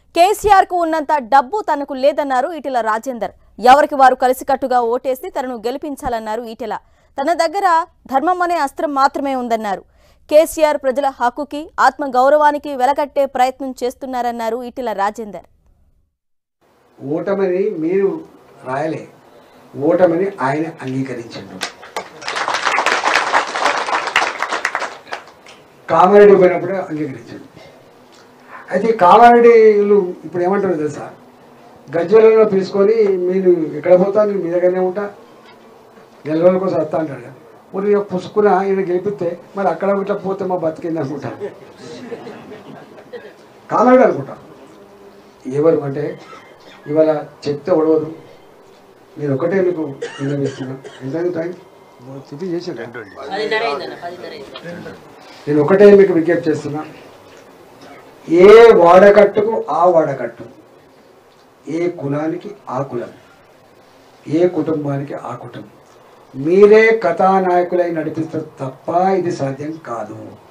కేసీఆర్ కు ఉన్నంత డబ్బు తనకు లేదన్నారు ఈటెల రాజేందర్ ఎవరికి వారు కలిసికట్టుగా ఓటేసి తనను గెలిపించాలన్నారు ఈటెల తన దగ్గర ధర్మం అనే అస్త్రం మాత్రమే ఉందన్నారు కేసీఆర్ ప్రజల హక్కుకి ఆత్మ గౌరవానికి వెలకట్టే ప్రయత్నం చేస్తున్నారన్నారు ఈటెల రాజేందర్ ఓటమని మీరు రాయలే ఓటమని ఆయన అంగీకరించండు కామారెడ్డి పోయినప్పుడే అంగీకరించండు అయితే ఈ కామారెడ్డిలు ఇప్పుడు ఏమంటారు తెలుసా గజ్వెలలో తీసుకొని మీరు ఎక్కడ పోతా నేను మీ దగ్గరనే ఉంటా నెల రోజుల కోసం వస్తా అంటాడు కదా. మరి ఇక పుసుకున ఈయన గెలిపిస్తే మరి అక్కడ ఇట్లా పోతే మా బతికింది అనుకుంటా కామారెడ్డి అనుకుంటా ఎవరు అంటే ఇవాళ చెప్తే ఒడవదు నేను ఒకటే మీకు విన్నవిస్తున్నా ఎంత టైం తిప్పి చేసాను నేను ఒకటే మీకు విజ్ఞప్తి చేస్తున్నా ఏ వాడకట్టుకు ఆ వాడకట్టు ఏ కులానికి ఆ కులం ఏ కుటుంబానికి ఆ కుటుంబం మీరే కథానాయకులై నడిపిస్తారు తప్ప ఇది సాధ్యం కాదు